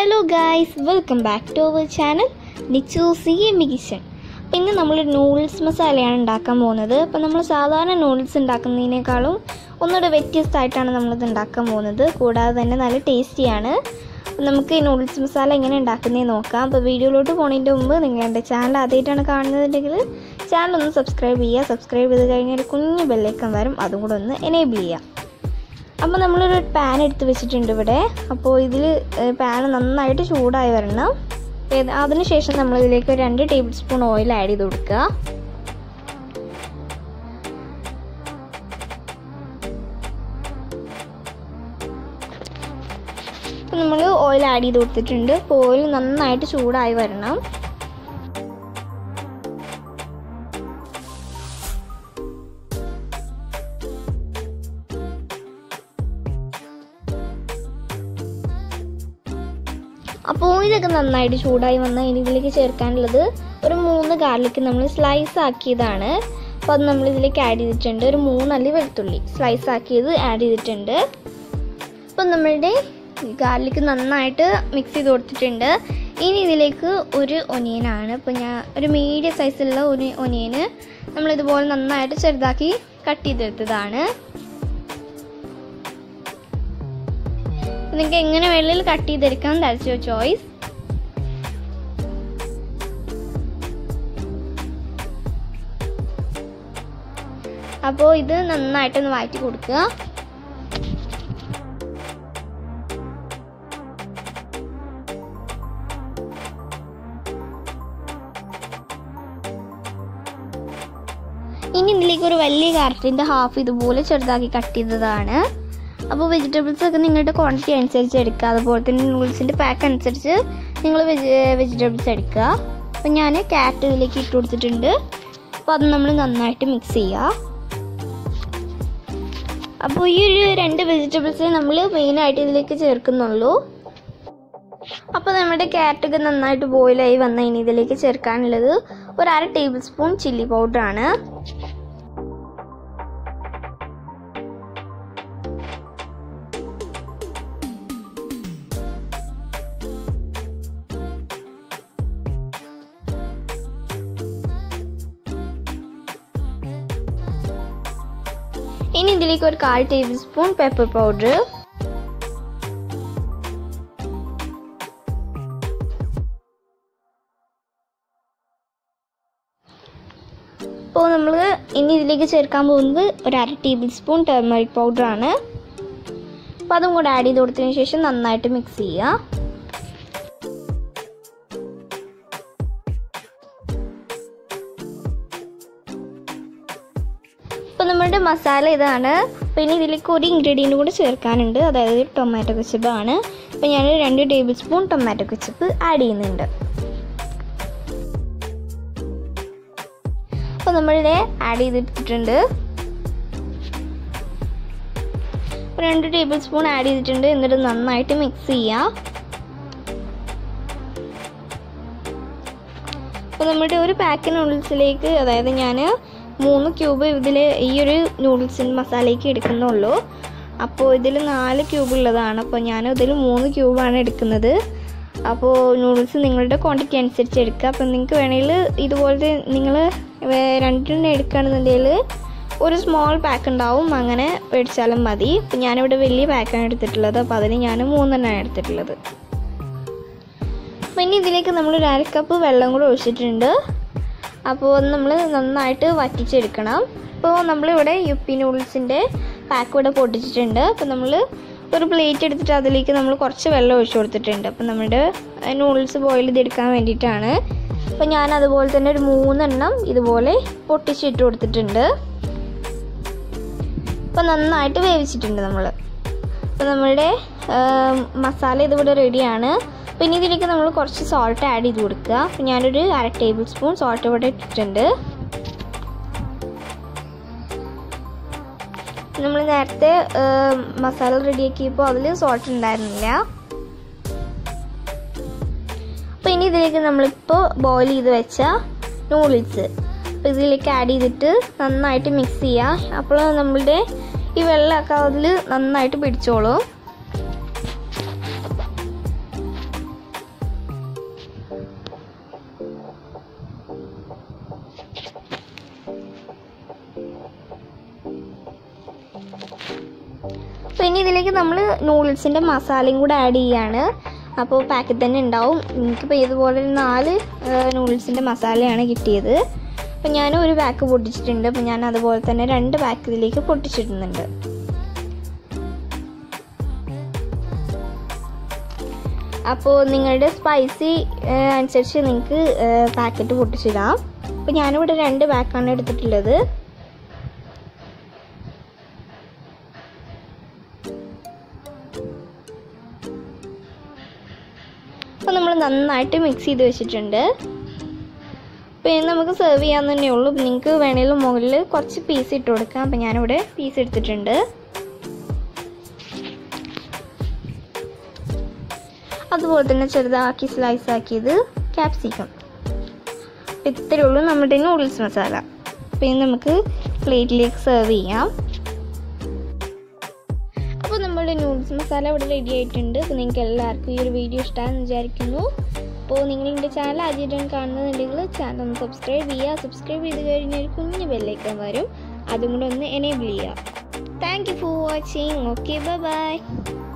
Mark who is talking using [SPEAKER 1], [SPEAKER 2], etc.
[SPEAKER 1] hello guys welcome back to our channel Nichu C M kitchen അപ്പം ഇന്ന് നമ്മൾ noodles മസാലയാണ് ഉണ്ടാക്കാൻ പോകുന്നത് അപ്പം നമ്മൾ സാധാരണ നൂഡിൽസ് ഉണ്ടാക്കുന്നതിനേക്കാളും ഒന്നുകൂടെ വ്യത്യസ്തമായിട്ടാണ് നമ്മളിത് ഉണ്ടാക്കാൻ പോകുന്നത് കൂടാതെ തന്നെ നല്ല ടേസ്റ്റിയാണ് അപ്പം നമുക്ക് ഈ നൂഡിൽസ് മസാല എങ്ങനെ ഉണ്ടാക്കുന്നതെന്ന് നോക്കാം അപ്പോൾ വീഡിയോയിലോട്ട് പോകുന്നതിൻ്റെ മുമ്പ് നിങ്ങൾ എൻ്റെ ചാനൽ ആദ്യമായിട്ടാണ് കാണുന്നതെങ്കിൽ ചാനൽ ഒന്ന് സബ്സ്ക്രൈബ് ചെയ്യുക സബ്സ്ക്രൈബ് ചെയ്ത് കഴിഞ്ഞാൽ ഒരു കുഞ്ഞു ബെല്ലേക്കം വരും അതും കൂടെ ഒന്ന് എനേബിൾ ചെയ്യുക അപ്പോൾ നമ്മളൊരു പാൻ എടുത്ത് വെച്ചിട്ടുണ്ട് ഇവിടെ അപ്പോൾ ഇതിൽ പാൻ നന്നായിട്ട് ചൂടായി വരണം ഏത് അതിനുശേഷം നമ്മൾ ഇതിലേക്ക് ഒരു രണ്ട് ടേബിൾ സ്പൂൺ ഓയിൽ ആഡ് ചെയ്ത് കൊടുക്കുക അപ്പോൾ നമ്മൾ ഓയിൽ ആഡ് ചെയ്ത് കൊടുത്തിട്ടുണ്ട് അപ്പോൾ ഓയിൽ നന്നായിട്ട് ചൂടായി വരണം അപ്പോൾ ഇതൊക്കെ നന്നായിട്ട് ചൂടായി വന്നാൽ ഇനി ഇതിലേക്ക് ചേർക്കാനുള്ളത് ഒരു മൂന്ന് ഗാർലിക്ക് നമ്മൾ സ്ലൈസ് ആക്കിയതാണ് അപ്പോൾ അത് നമ്മൾ ഇതിലേക്ക് ആഡ് ചെയ്തിട്ടുണ്ട് ഒരു മൂന്നല്ലി വെളുത്തുള്ളി സ്ലൈസ് ആക്കിയത് ആഡ് ചെയ്തിട്ടുണ്ട് അപ്പോൾ നമ്മളുടെ ഗാർലിക്ക് നന്നായിട്ട് മിക്സ് ചെയ്ത് കൊടുത്തിട്ടുണ്ട് ഇനി ഇതിലേക്ക് ഒരു ഒനിയനാണ് ഇപ്പോൾ ഞാൻ ഒരു മീഡിയം സൈസിലുള്ള ഒരു ഒനിയന് നമ്മളിതുപോലെ നന്നായിട്ട് ചെറുതാക്കി കട്ട് ചെയ്തെടുത്തതാണ് നിങ്ങൾക്ക് എങ്ങനെ വേണമെങ്കിലും കട്ട് ചെയ്തെടുക്കാം ദാറ്റ്സ് യുവർ ചോയ്സ് അപ്പോൾ ഇത് നന്നായിട്ടൊന്ന് വാറ്റി കൊടുക്കുക ഇനി ഇതിലേക്ക് ഒരു വലിയ കാരറ്റിൻ്റെ ഹാഫ് ഇതുപോലെ ചെറുതാക്കി കട്ട് ചെയ്തതാണ് അപ്പോൾ വെജിറ്റബിൾസ് ഒക്കെ നിങ്ങളുടെ ക്വാണ്ടിറ്റി അനുസരിച്ച് എടുക്കുക അതുപോലെ തന്നെ നൂഡിൽസിൻ്റെ പാക്ക് അനുസരിച്ച് നിങ്ങൾ വെജി വെജിറ്റബിൾസ് എടുക്കുക അപ്പോൾ ഞാൻ ക്യാരറ്റ് ഇതിലേക്ക് ഇട്ട് കൊടുത്തിട്ടുണ്ട് അപ്പോൾ അത് നമ്മൾ നന്നായിട്ട് മിക്സ് ചെയ്യുക അപ്പോൾ ഈ ഒരു രണ്ട് വെജിറ്റബിൾസ് നമ്മൾ മെയിനായിട്ട് ഇതിലേക്ക് ചേർക്കുന്നുള്ളൂ അപ്പോൾ നമ്മുടെ ക്യാരറ്റൊക്കെ നന്നായിട്ട് ബോയിലായി വന്ന ഇനി ഇതിലേക്ക് ചേർക്കാനുള്ളത് ഒരു അര ടേബിൾ സ്പൂൺ ചില്ലി പൗഡറാണ് ഇനി ഇതിലേക്ക് ഒരു കാൽ ടേബിൾ സ്പൂൺ പെപ്പർ പൗഡർ ഇപ്പോൾ നമ്മൾ ഇനി ഇതിലേക്ക് ചേർക്കാൻ പോകുന്നത് ഒരു അര ടേബിൾ സ്പൂൺ ടർമറിക് പൗഡറാണ് അപ്പോൾ അതും കൂടെ ആഡ് ചെയ്ത് കൊടുത്തതിന് ശേഷം നന്നായിട്ട് മിക്സ് ചെയ്യുക അപ്പോൾ നമ്മുടെ മസാല ഇതാണ് പിന്നെ ഇതിലേക്ക് ഒരു ഇൻഗ്രീഡിയൻറ്റ് കൂടി ചേർക്കാനുണ്ട് അതായത് ടൊമാറ്റോ കെച്ചപ്പ് ആണ് അപ്പോൾ ഞാൻ രണ്ട് tablespoon tomato ketchup add ചെയ്യുന്നുണ്ട് അപ്പോൾ നമ്മളിവിടെ ആഡ് ചെയ്തിട്ടുണ്ട് രണ്ട് ടേബിൾ സ്പൂൺ ആഡ് ചെയ്തിട്ടുണ്ട് എന്നിട്ട് നന്നായിട്ട് മിക്സ് ചെയ്യാം അപ്പോൾ നമ്മുടെ ഒരു പാക്ക് നൂഡിൽസിലേക്ക് അതായത് ഞാൻ മൂന്ന് ക്യൂബ് ഇതിൽ ഈ ഒരു നൂഡിൽസിൻ്റെ മസാലയ്ക്ക് എടുക്കുന്നുള്ളൂ അപ്പോൾ ഇതിൽ നാല് ക്യൂബ് ഉള്ളതാണ് അപ്പോൾ ഞാൻ ഇതിൽ മൂന്ന് ക്യൂബാണ് എടുക്കുന്നത് അപ്പോൾ നൂഡിൽസ് നിങ്ങളുടെ ക്വാണ്ടിറ്റി അനുസരിച്ച് എടുക്കുക അപ്പോൾ നിങ്ങൾക്ക് വേണമെങ്കിൽ ഇതുപോലത്തെ നിങ്ങൾ രണ്ടെണ്ണം എടുക്കുകയാണെന്നുണ്ടെങ്കിൽ ഒരു സ്മോൾ പാക്ക് ഉണ്ടാവും അങ്ങനെ മേടിച്ചാലും മതി അപ്പോൾ ഞാനിവിടെ വലിയ പാക്കാണ് എടുത്തിട്ടുള്ളത് അപ്പോൾ അതിന് ഞാൻ മൂന്നെണ്ണമാണ് എടുത്തിട്ടുള്ളത് അപ്പോൾ ഇനി ഇതിലേക്ക് നമ്മൾ ഒരു അരക്കപ്പ് വെള്ളം കൂടെ ഒഴിച്ചിട്ടുണ്ട് അപ്പോൾ നമ്മൾ നന്നായിട്ട് വറ്റിച്ചെടുക്കണം അപ്പോൾ നമ്മളിവിടെ യുപ്പി നൂഡിൽസിൻ്റെ പാക്ക് ഇവിടെ പൊട്ടിച്ചിട്ടുണ്ട് അപ്പോൾ നമ്മൾ ഒരു പ്ലേറ്റ് എടുത്തിട്ട് അതിലേക്ക് നമ്മൾ കുറച്ച് വെള്ളം ഒഴിച്ചു കൊടുത്തിട്ടുണ്ട് അപ്പോൾ നമ്മുടെ നൂഡിൽസ് ബോയിൽ ചെയ്തെടുക്കാൻ വേണ്ടിയിട്ടാണ് അപ്പോൾ ഞാൻ അതുപോലെ തന്നെ ഒരു മൂന്നെണ്ണം ഇതുപോലെ പൊട്ടിച്ചിട്ട് കൊടുത്തിട്ടുണ്ട് അപ്പോൾ നന്നായിട്ട് വേവിച്ചിട്ടുണ്ട് നമ്മൾ അപ്പോൾ നമ്മളുടെ മസാല ഇതിവിടെ റെഡിയാണ് പിന്നെ ഇതിലേക്ക് നമ്മൾ കുറച്ച് സോൾട്ട് ആഡ് ചെയ്ത് കൊടുക്കുക അപ്പോൾ ഞാനൊരു അര ടേബിൾ സ്പൂൺ സോൾട്ട് ഇവിടെ ഇട്ടിട്ടുണ്ട് നമ്മൾ നേരത്തെ മസാല റെഡിയാക്കിയപ്പോൾ അതിൽ സോൾട്ട് ഉണ്ടായിരുന്നില്ല അപ്പോൾ ഇനി ഇതിലേക്ക് നമ്മളിപ്പോൾ ബോയിൽ ചെയ്ത് വെച്ച നൂഡിൽസ് അപ്പോൾ ഇതിലേക്ക് ആഡ് ചെയ്തിട്ട് നന്നായിട്ട് മിക്സ് ചെയ്യുക അപ്പോൾ നമ്മളുടെ ഈ വെള്ളമൊക്കെ അതിൽ നന്നായിട്ട് പിടിച്ചോളും ഇനി ഇതിലേക്ക് നമ്മൾ നൂഡിൽസിൻ്റെ മസാലയും കൂടെ ആഡ് ചെയ്യാണ് അപ്പോൾ പാക്കറ്റ് തന്നെ ഉണ്ടാവും എനിക്കിപ്പോൾ ഇതുപോലെ ഒരു നാല് നൂഡിൽസിൻ്റെ മസാലയാണ് കിട്ടിയത് അപ്പോൾ ഞാൻ ഒരു പാക്ക് പൊട്ടിച്ചിട്ടുണ്ട് അപ്പോൾ ഞാൻ അതുപോലെ തന്നെ രണ്ട് പാക്ക് ഇതിലേക്ക് പൊട്ടിച്ചിടുന്നുണ്ട് അപ്പോൾ നിങ്ങളുടെ സ്പൈസി അനുസരിച്ച് നിങ്ങൾക്ക് പാക്കറ്റ് പൊട്ടിച്ചിടാം അപ്പോൾ ഞാനിവിടെ രണ്ട് പാക്കാണ് എടുത്തിട്ടുള്ളത് അപ്പോൾ നമ്മൾ നന്നായിട്ട് മിക്സ് ചെയ്ത് വെച്ചിട്ടുണ്ട് പിന്നെ നമുക്ക് സെർവ് ചെയ്യാൻ തന്നെ ഉള്ളൂ നിങ്ങൾക്ക് വേണമെങ്കിലും മുകളിൽ കുറച്ച് പീസ് ഇട്ട് കൊടുക്കാം അപ്പോൾ ഞാനിവിടെ പീസ് എടുത്തിട്ടുണ്ട് അതുപോലെ തന്നെ ചെറുതാക്കി സ്ലൈസ് ആക്കിയത് ക്യാപ്സിക്കം ഇത്രയേ ഉള്ളൂ നമ്മുടെ നൂഡിൽസ് മസാല പിന്നെ നമുക്ക് പ്ലേറ്റിലേക്ക് സെർവ് ചെയ്യാം അപ്പോൾ നമ്മുടെ നൂഡിൽസ് മസാല ഇവിടെ റെഡി ആയിട്ടുണ്ട് അപ്പോൾ നിങ്ങൾക്ക് എല്ലാവർക്കും ഈ ഒരു വീഡിയോ ഇഷ്ടമാണെന്ന് വിചാരിക്കുന്നു അപ്പോൾ നിങ്ങൾ എൻ്റെ ചാനൽ ആദ്യമായിട്ടാണ് കാണുന്നുണ്ടെങ്കിൽ ചാനൽ ഒന്ന് സബ്സ്ക്രൈബ് ചെയ്യുക സബ്സ്ക്രൈബ് ചെയ്ത് കഴിഞ്ഞാൽ ഒരു കുഞ്ഞ് ബെല്ലൈക്കൻ വരും അതും കൂടെ ഒന്ന് എനേബിൾ ചെയ്യുക thank you for watching okay by